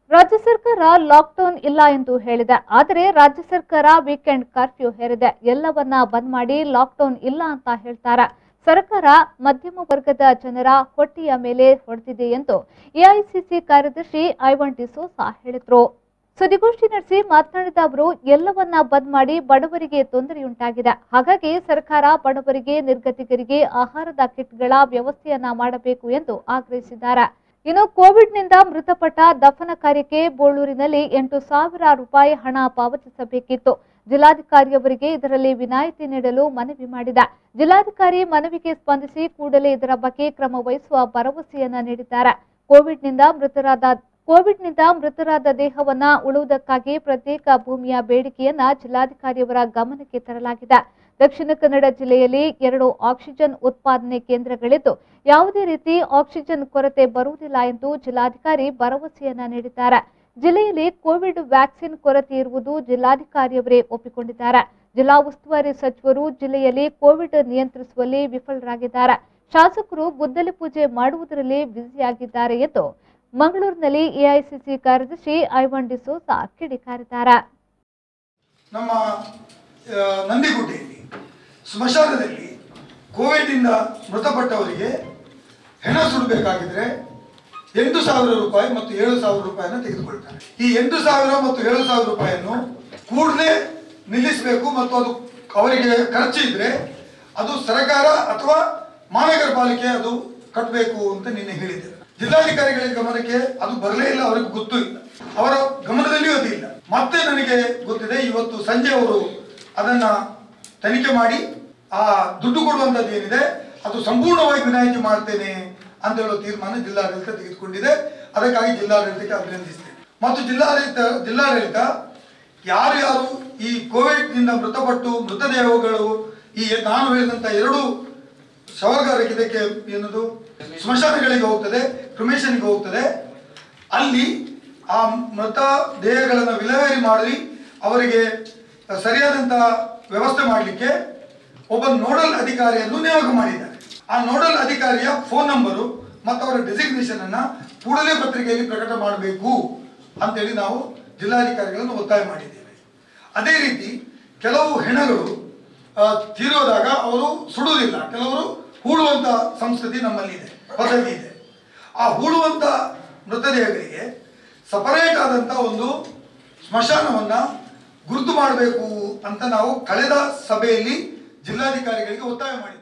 ರಾಜ್ಯ ಸರ್ಕಾರ ಲಾಕ್ಡೌನ್ ಇಲ್ಲ ಎಂದು ಹೇಳಿದೆ ಆದರೆ ರಾಜ್ಯ ಸರ್ಕಾರ ವೀಕೆಂಡ್ ಕರ್ಫ್ಯೂ ಹೇರಿದೆ ಎಲ್ಲವನ್ನ ಬಂದ್ ಮಾಡಿ ಲಾಕ್ಡೌನ್ ಇಲ್ಲ ಅಂತ ಹೇಳ್ತಾರೆ ಸರ್ಕಾರ ಮಧ್ಯಮ ವರ್ಗದ ಜನರ ಹೊಟ್ಟೆಯ ಮೇಲೆ ಹೊಡೆದಿದೆ ಎಂದು ಎಐಸಿಸಿ ಕಾರ್ಯದರ್ಶಿ ಐವನ್ ಡಿಸೋಸಾ ಹೇಳಿದ್ರು ಸುದ್ದಿಗೋಷ್ಠಿ ನಡೆಸಿ ಮಾತನಾಡಿದ ಅವರು ಎಲ್ಲವನ್ನ ಬಂದ್ ಮಾಡಿ ಬಡವರಿಗೆ ತೊಂದರೆಯುಂಟಾಗಿದೆ ಹಾಗಾಗಿ ಸರ್ಕಾರ ಬಡವರಿಗೆ ನಿರ್ಗತಿಕರಿಗೆ ಆಹಾರದ ಕಿಟ್ಗಳ ವ್ಯವಸ್ಥೆಯನ್ನ ಮಾಡಬೇಕು ಎಂದು ಆಗ್ರಹಿಸಿದ್ದಾರೆ ಇನ್ನು ಕೋವಿಡ್ನಿಂದ ಮೃತಪಟ್ಟ ದಫನ ಕಾರ್ಯಕ್ಕೆ ಬೋಳೂರಿನಲ್ಲಿ ಎಂಟು ಸಾವಿರ ರೂಪಾಯಿ ಹಣ ಪಾವತಿಸಬೇಕಿತ್ತು ಜಿಲ್ಲಾಧಿಕಾರಿಯವರಿಗೆ ಇದರಲ್ಲಿ ವಿನಾಯಿತಿ ನೀಡಲು ಮನವಿ ಮಾಡಿದ ಜಿಲ್ಲಾಧಿಕಾರಿ ಮನವಿಗೆ ಸ್ಪಂದಿಸಿ ಕೂಡಲೇ ಇದರ ಬಗ್ಗೆ ಕ್ರಮ ವಹಿಸುವ ಭರವಸೆಯನ್ನ ನೀಡಿದ್ದಾರೆ ಕೋವಿಡ್ನಿಂದ ಮೃತರಾದ ಕೋವಿಡ್ನಿಂದ ಮೃತರಾದ ದೇಹವನ್ನ ಉಳುವುದಕ್ಕಾಗಿ ಪ್ರತ್ಯೇಕ ಭೂಮಿಯ ಬೇಡಿಕೆಯನ್ನ ಜಿಲ್ಲಾಧಿಕಾರಿಯವರ ಗಮನಕ್ಕೆ ತರಲಾಗಿದೆ ದಕ್ಷಿಣ ಕನ್ನಡ ಜಿಲ್ಲೆಯಲ್ಲಿ ಎರಡು ಆಕ್ಸಿಜನ್ ಉತ್ಪಾದನೆ ಕೇಂದ್ರಗಳಿದ್ದು ಯಾವುದೇ ರೀತಿ ಆಕ್ಸಿಜನ್ ಕೊರತೆ ಬರುವುದಿಲ್ಲ ಎಂದು ಜಿಲ್ಲಾಧಿಕಾರಿ ಭರವಸೆಯನ್ನ ನೀಡಿದ್ದಾರೆ ಜಿಲ್ಲೆಯಲ್ಲಿ ಕೋವಿಡ್ ವ್ಯಾಕ್ಸಿನ್ ಕೊರತೆ ಇರುವುದು ಜಿಲ್ಲಾಧಿಕಾರಿಯವರೇ ಒಪ್ಪಿಕೊಂಡಿದ್ದಾರೆ ಜಿಲ್ಲಾ ಉಸ್ತುವಾರಿ ಸಚಿವರು ಜಿಲ್ಲೆಯಲ್ಲಿ ಕೋವಿಡ್ ನಿಯಂತ್ರಿಸುವಲ್ಲಿ ವಿಫಲರಾಗಿದ್ದಾರೆ ಶಾಸಕರು ಗುದ್ದಲಿ ಪೂಜೆ ಮಾಡುವುದರಲ್ಲಿ ಬ್ಯುಸಿಯಾಗಿದ್ದಾರೆ ಎಂದು ಮಂಗಳೂರಿನಲ್ಲಿ ಎಐಸಿಸಿ ಕಾರ್ಯದರ್ಶಿ ಐವನ್ ಡಿಸೋಸಾ ಕಿಡಿಕಾರಿದ್ದಾರೆ ನಮ್ಮ ಆ, ನಂದಿಗುಡ್ಡೆಯಲ್ಲಿ ಸ್ಮಶಾನದಲ್ಲಿ ಕೋವಿಡ್ನಿಂದ ಮೃತಪಟ್ಟವರಿಗೆ ಹೆಣ ಸುಡಬೇಕಾಗಿದ್ರೆ ಎಂಟು ಸಾವಿರ ರೂಪಾಯಿ ಮತ್ತು ಏಳು ಸಾವಿರ ರೂಪಾಯಿನ ತೆಗೆದುಕೊಳ್ತಾರೆ ಈ ಎಂಟು ಸಾವಿರ ಮತ್ತು ಏಳು ಸಾವಿರ ರೂಪಾಯಿಯನ್ನು ಕೂಡಲೇ ನಿಲ್ಲಿಸಬೇಕು ಮತ್ತು ಅದು ಅವರಿಗೆ ಖರ್ಚು ಇದ್ರೆ ಅದು ಸರ್ಕಾರ ಅಥವಾ ಮಹಾನಗರ ಪಾಲಿಕೆ ಅದು ಕಟ್ಟಬೇಕು ಅಂತ ನಿನ್ನೆ ಹೇಳಿದ್ದೆ ಜಿಲ್ಲಾಧಿಕಾರಿಗಳ ಗಮನಕ್ಕೆ ಅದು ಬರಲೇ ಇಲ್ಲ ಅವರಿಗೆ ಗೊತ್ತೂ ಇಲ್ಲ ಅವರ ಗಮನದಲ್ಲಿಯೂ ಅದು ಇಲ್ಲ ಮತ್ತೆ ನನಗೆ ಗೊತ್ತಿದೆ ಇವತ್ತು ಸಂಜೆ ಅವರು ಅದನ್ನ ತನಿಖೆ ಮಾಡಿ ಆ ದುಡ್ಡು ಕೊಡುವಂತದ್ದು ಏನಿದೆ ಅದು ಸಂಪೂರ್ಣವಾಗಿ ವಿನಾಯಿತಿ ಮಾಡ್ತೇನೆ ಅಂತ ಹೇಳೋ ತೀರ್ಮಾನ ಜಿಲ್ಲಾಡಳಿತ ತೆಗೆದುಕೊಂಡಿದೆ ಅದಕ್ಕಾಗಿ ಜಿಲ್ಲಾಡಳಿತಕ್ಕೆ ಅಭಿನಂದಿಸ್ತೇನೆ ಮತ್ತು ಜಿಲ್ಲಾಡಳಿತ ಜಿಲ್ಲಾಡಳಿತ ಯಾರು ಯಾರು ಈ ಕೋವಿಡ್ ನಿಂದ ಮೃತಪಟ್ಟು ಮೃತದೇಹಗಳು ಈ ನಾನು ಹೇಳಿದಂತ ಎರಡು ಶವಗಾರಿಕೆ ಇದಕ್ಕೆ ಏನದು ಸ್ಮಶಾನಗಳಿಗೆ ಹೋಗ್ತದೆ ಕ್ರಿಮೇಷನ್ಗೆ ಹೋಗ್ತದೆ ಅಲ್ಲಿ ಆ ಮೃತ ದೇಹಗಳನ್ನು ವಿಲೇವಾರಿ ಮಾಡಿ ಅವರಿಗೆ ಸರಿಯಾದಂತ ವ್ಯವಸ್ಥೆ ಮಾಡಲಿಕ್ಕೆ ಒಬ್ಬ ನೋಡಲ್ ಅಧಿಕಾರಿಯನ್ನು ನೇಮಕ ಮಾಡಿದ್ದಾರೆ ಆ ನೋಡಲ್ ಅಧಿಕಾರಿಯ ಫೋನ್ ನಂಬರು ಮತ್ತು ಅವರ ಡೆಸಿಗ್ನೇಷನ್ ಅನ್ನ ಕೂಡಲೇ ಪತ್ರಿಕೆಯಲ್ಲಿ ಪ್ರಕಟ ಮಾಡಬೇಕು ಅಂತೇಳಿ ನಾವು ಜಿಲ್ಲಾಧಿಕಾರಿಗಳನ್ನು ಒತ್ತಾಯ ಮಾಡಿದ್ದೇವೆ ಅದೇ ರೀತಿ ಕೆಲವು ಹೆಣಗಳು ಆ, ತೀರೋದಾಗ ಅವರು ಸುಡುವುದಿಲ್ಲ ಕೆಲವರು ಹೂಳುವಂತ ಸಂಸ್ಕೃತಿ ನಮ್ಮಲ್ಲಿ ಇದೆ ಪದ್ಧತಿ ಇದೆ ಆ ಹೂಳುವಂತ ಮೃತದೇಹಗಳಿಗೆ ಸಪರೇಟ್ ಆದಂತ ಒಂದು ಸ್ಮಶಾನವನ್ನ ಗುರುತು ಮಾಡಬೇಕು ಅಂತ ನಾವು ಕಳೆದ ಸಭೆಯಲ್ಲಿ ಜಿಲ್ಲಾಧಿಕಾರಿಗಳಿಗೆ ಒತ್ತಾಯ ಮಾಡಿದ್ದೇವೆ